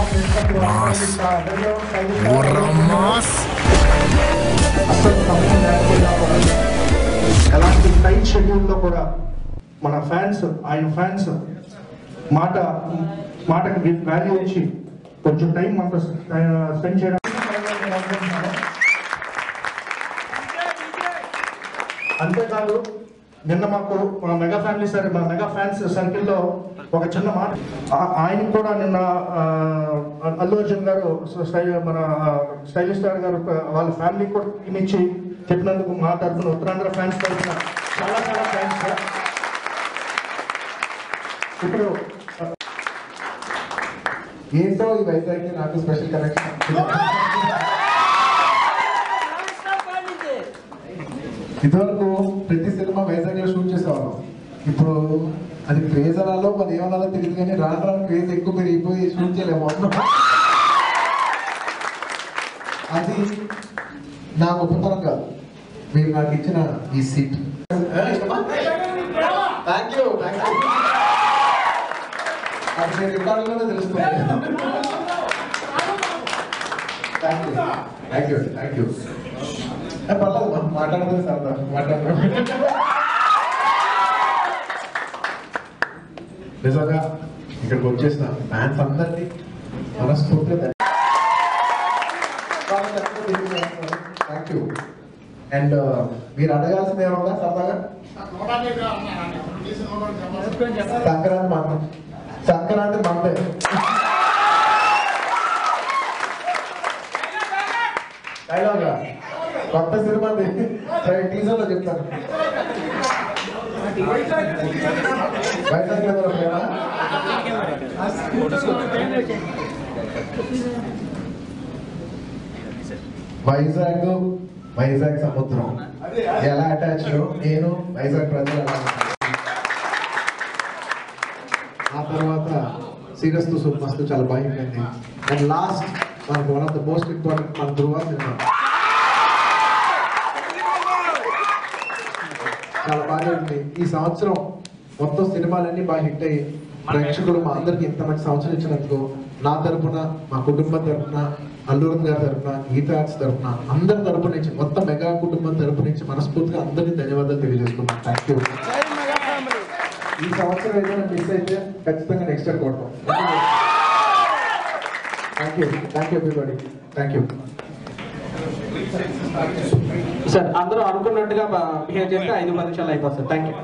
Mass ఊర్ర mass అసలు సమయం లేకపోయినా కూడా ఎలాంటి టైట్ షెడ్యూల్లో కూడా మన ఫ్యాన్స్ ఆయన ఫ్యాన్స్ మాట మాటకి వాల్యూ ఇచ్చి కొంచెం టైం మనతో స్పెండ్ చేయడం అంతేకాదు నిన్న మాకు మా మెగా ఫ్యామిలీ సరే మా మెగా ఫ్యాన్స్ సర్కిల్లో ఒక చిన్న మాట ఆ- ఆయనకు కూడా నిన్న ఆ, అల్లు అర్జున్ గారు స్టై మన స్టైలిష్ స్టార్ గారు ఒక- వాళ్ళ ఫ్యామిలీ కూడా ఇచ్చి చెప్పినందుకు మా తరఫున ఉత్తరాంధ్ర ఫ్యాన్స్ తరఫున చాలా చాలా థ్యాంక్స్ సార్ ఇప్పుడు ఆ, ఏంటో ఈ వైజాగ్ నాకు స్పెషల్ కనెక్షన్ ఇదివరకు ప్రతి సినిమా వైజాగ్ లో షూట్ చేసేవాళ్ళం ఇప్పుడు అది క్రేజ్ అనాలో మరి ఏమనాలో తెలియదు కానీ రాను రాను క్రేజ్ ఎక్కువ పెరిగిపోయి షూట్ చేయలేము అది నా గొప్పతనం కాదు మీరు నాకు ఇచ్చిన ఈ seat thank you thank you అది నేను రికార్డులోనే తెలుస్తుంది thank you thank you thank you పర్లేదు మా- మాట్లాడలేదు సరదా మాట్లాడలేదు నిజంగా ఇక్కడికి వచ్చేసిన ఫ్యాన్స్ అందరినీ మనస్ఫూర్తిగా థ్యాంక్ యూ అండ్ మీరు అడగాల్సింది ఏమన్నా సరదాగా సంక్రాంతి మంద సంక్రాంతి మందే డైలాగా కొత్త సినిమా టీజర్ లో చెప్తాను వైజాగ్ లో ప్రేమ వైజాగ్ వైజాగ్ సముద్రం ఎలా అటాచ్ నేను వైజాగ్ ప్రజలు ఎలా ఉంటారు. ఆ తర్వాత సీరియస్ తో సూప్ మస్తు చాలా బాగుంటుంది అండ్ లాస్ట్ మనకు one of the most important మన ధృవ సినిమా చాలా బాగా ఉంది ఈ సంవత్సరం మొత్తం సినిమాలన్నీ బాగా హిట్ అయ్యి ప్రేక్షకులు మా అందరికి ఇంత మంచి సంవత్సరం ఇచ్చినందుకు నా తరపున మా కుటుంబం తరపున అల్లూరన్ గారి తరపున గీత ఆర్ట్స్ తరపున అందరి తరపు నుంచి మొత్తం మెగా కుటుంబం తరపు నుంచి మనస్ఫూర్తిగా అందరికీ ధన్యవాదాలు తెలియజేసుకున్నాను థ్యాంక్ యూ ఈ సంవత్సరం ఏదైనా మిస్ అయితే ఖచ్చితంగా నెక్స్ట్ ఇయర్ కొడతాం thank you thank you everybody thank you sir అందరూ అనుకున్నట్టుగా బిహేవ్ చేస్తే ఐదు పది నిమిషాలు అయిపోతుంది థ్యాంక్ యూ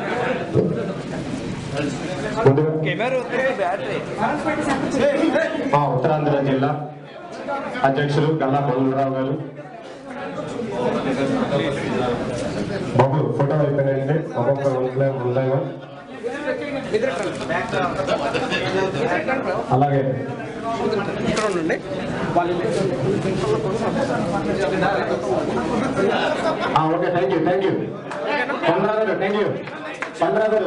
మా ఉత్తరాంధ్ర జిల్లా అధ్యక్షులు గల్లా బొల్లరావు గారు బాబు ఫోటో అయిపోయినాయండి ఒక్కొక్క ఉండాలి అలాగే ఇక్కడ ఉండండి వాళ్ళు ఆ, okay thank you thank you పంద్రాగారు థ్యాంక్ యూ పంద్రాగారు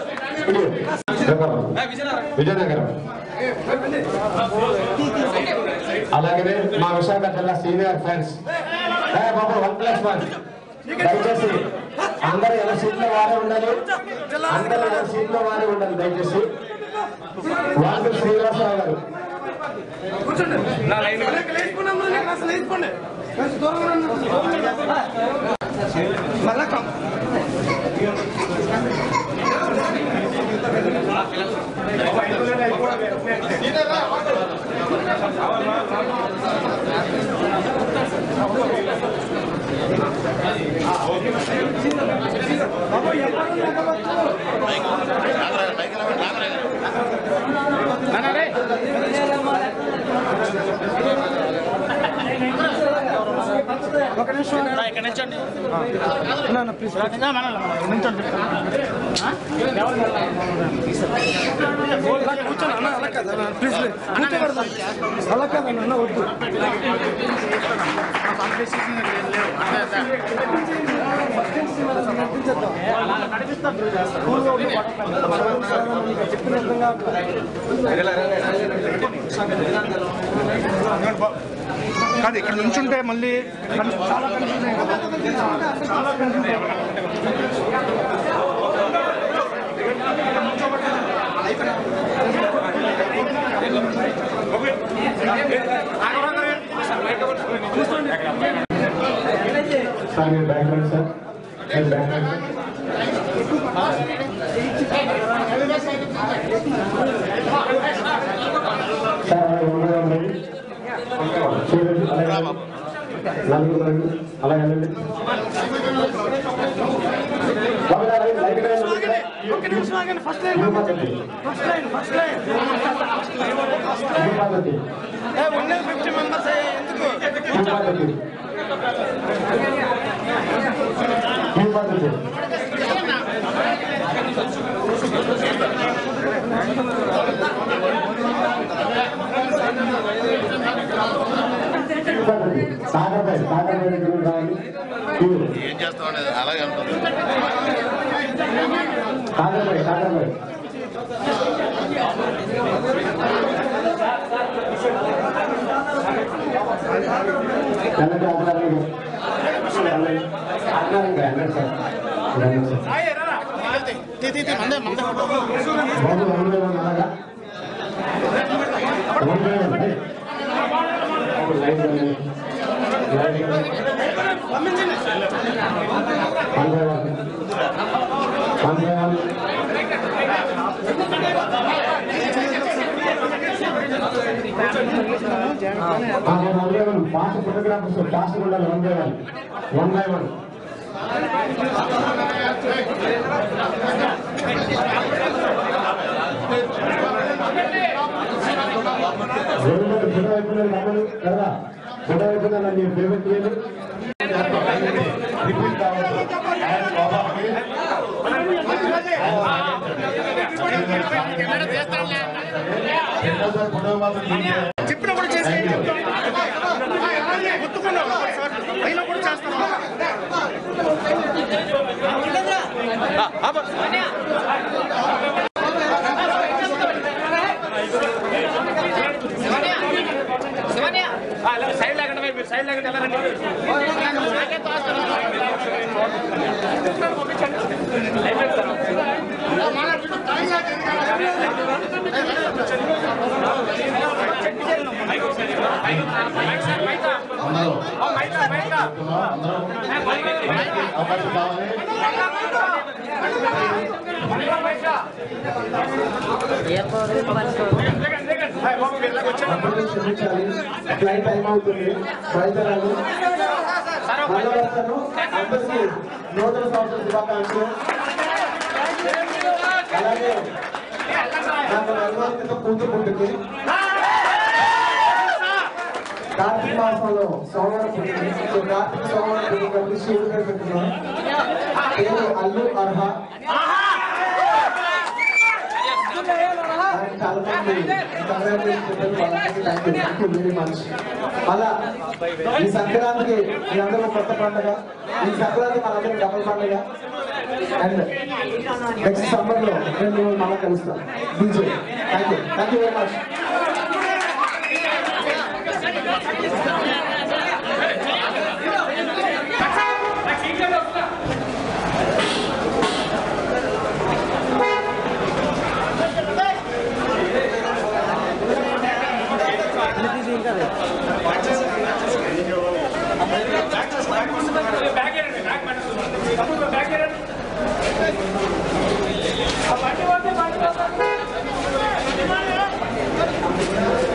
విజయనగరం అలాగే మా విశాఖ జిల్లా senior friends Babu one plus one దయచేసి అందరూ ఎలా సీట్లో వారే ఉండాలి అందరూ ఎలా సీట్లో వారే ఉండాలి దయచేసి వాళ్ళు శ్రీనివాసరావు గారు కాదు ఇక్కడ నుంచుంటే మళ్ళీ చాలా కన్ఫ్యూజన్ సార్ మీరు బ్యాక్ రండి సార్ మీరు బ్యాక్ రండి సార్ అలాగే ఉండగా ఉండండి చూడండి అలాగే నలుగురు రండి అలాగే వెళ్ళండి బాబు గారు, లైట్ గా వెళ్ళండి. ఇవ్వు పద్ధతి. ఇవ్వు పద్ధతి. ఇవ్వు పద్ధతి. ఇవ్వు పద్ధతి. ఇవ్వు పద్ధతి. సాగర్పై సాగర్పై దగ్గర రావాలి ఇవ్వు. ఏం చేస్తామండి అలాగే ఉంటుంది సాగర్పై సాగర్పై వెళ్ళండి ఆధారంగా వెళ్ళండి ఆధారంగా వెళ్ళండి సార్ వెళ్ళండి సార్ బాబు వందే వంద అలాగా వందే వంద బాబు లైట్ వెళ్ళండి లైట్ వెళ్ళండి వందే వంద వందే వంద one by one fast photographers fast ఉండాలి one by one one by one photo అయిపోయినారు మమ్మల్ని కదా ఫోటో అయిపోయినా నేను పేమెంట్ చేయండి రిపీట్ కావచ్చు అండ్ బాబాకి రెండోసారి ఫోటో మాత్రం చెప్పినప్పుడు చేసి అందరూ అందరూ అవకాశం కావాలి అందరూ క్షమించాలి ఫ్లైట్ టైం అవుతుంది బయలుదేరాలి మళ్ళీ వస్తాను అందరికీ నూతన సంవత్సర శుభాకాంక్షలు అలాగే నాకు నెల క్రితం కూతురు పుట్టింది కార్తీక మాసంలో సోమవారం పుట్టింది సో కార్తీక సోమవారం పుట్టింది కాబట్టి శివుడు గారు పెట్టుకున్నాం పేరు అల్లు అర్హ ఆయన చాలా మంది congratulations చెప్పారు. వాళ్ళందరికీ thank you. Thank you very much. మళ్ళా ఈ సంక్రాంతికి మీ అందరూ కొత్త పండుగ ఈ సంక్రాంతి మనందరం డబుల్ పండుగ అండ్ నెక్స్ట్ సమ్మర్ లో నేను మిమ్మల్ని మళ్ళీ కలుస్తాను DJ thank you thank you very much bag